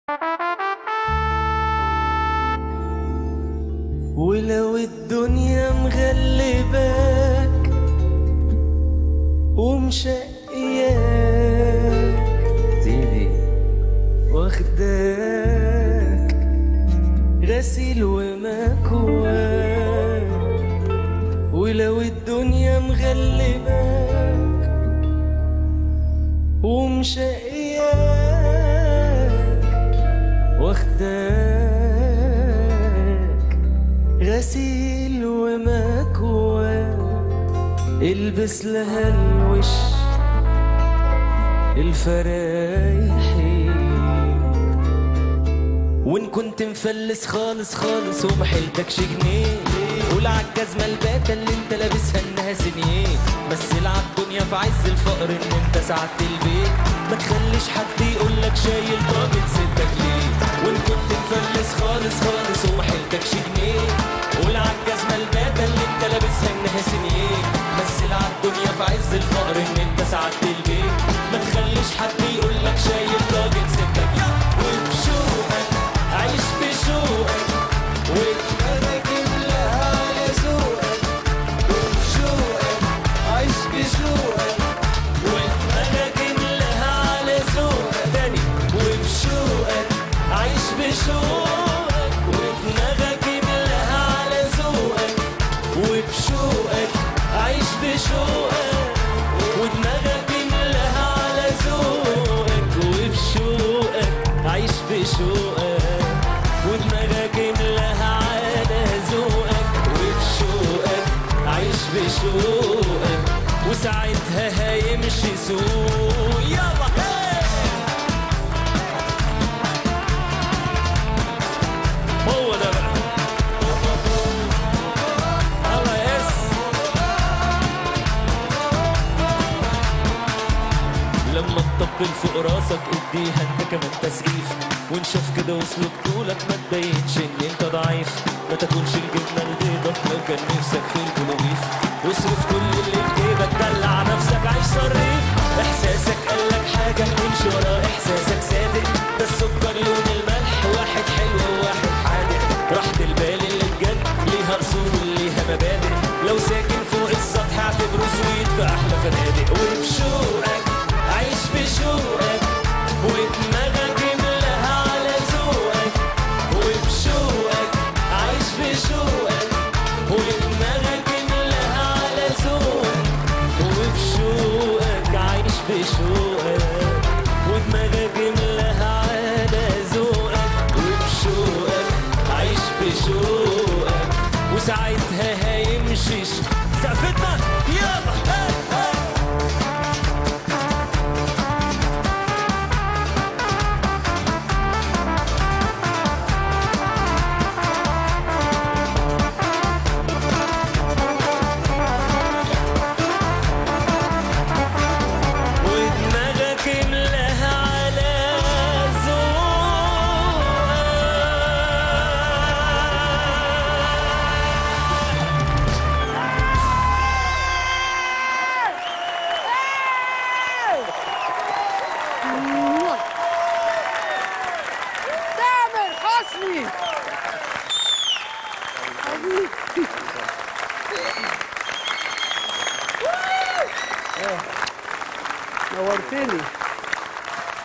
ولو الدنيا مغلباك ومشقياك زيدي واخداك غسيل ومكواك ولو الدنيا مغلباك ومشقياك واخداك غسيل ومكواك البس لها الوش الفرايحي وان كنت مفلس خالص خالص وما حيلتكش جنيه قول عالجزمة الباتة اللي انت لابسها انها سنيه مثل عالدنيا في عز الفقر ان انت سعدت البيت ما تخليش حد يقولك شايل طاجن ستك ليه وان كنت مفلس خالص خالص وما حيلتكش جنيه قول عالجزمة الباتة اللي انت لابسها انها سنيه مثل عالدنيا في عز الفقر ان انت سعدت البيت ما تخليش حد يقولك شايل طاجن ستك وبشوقك عيش بشوقك ودماغك املاها على ذوقك وبشوقك عيش بشوقك ودماغك املاها على ذوقك تاني وبشوقك عيش بشوقك ودماغك املاها على ذوقك وبشوقك عيش بشوقك ودماغك املاها على ذوقك وبشوقك عيش بشوقك ودماغك املاها على ذوقك وبشوقك عيش بشوقك وساعتها هيمشي سوق يلا هي! هو ده بقى الله يس لما تطبل فوق راسك اديها انت كمان تسقيف وان شاف كده وصلوا بطولك ما تبينش ان انت ضعيف ما تاكلش الجبنه البيضة لو كان نفسك في البلوغيف واصرف كل اللي في جيبك دلع نفسك عيش صريح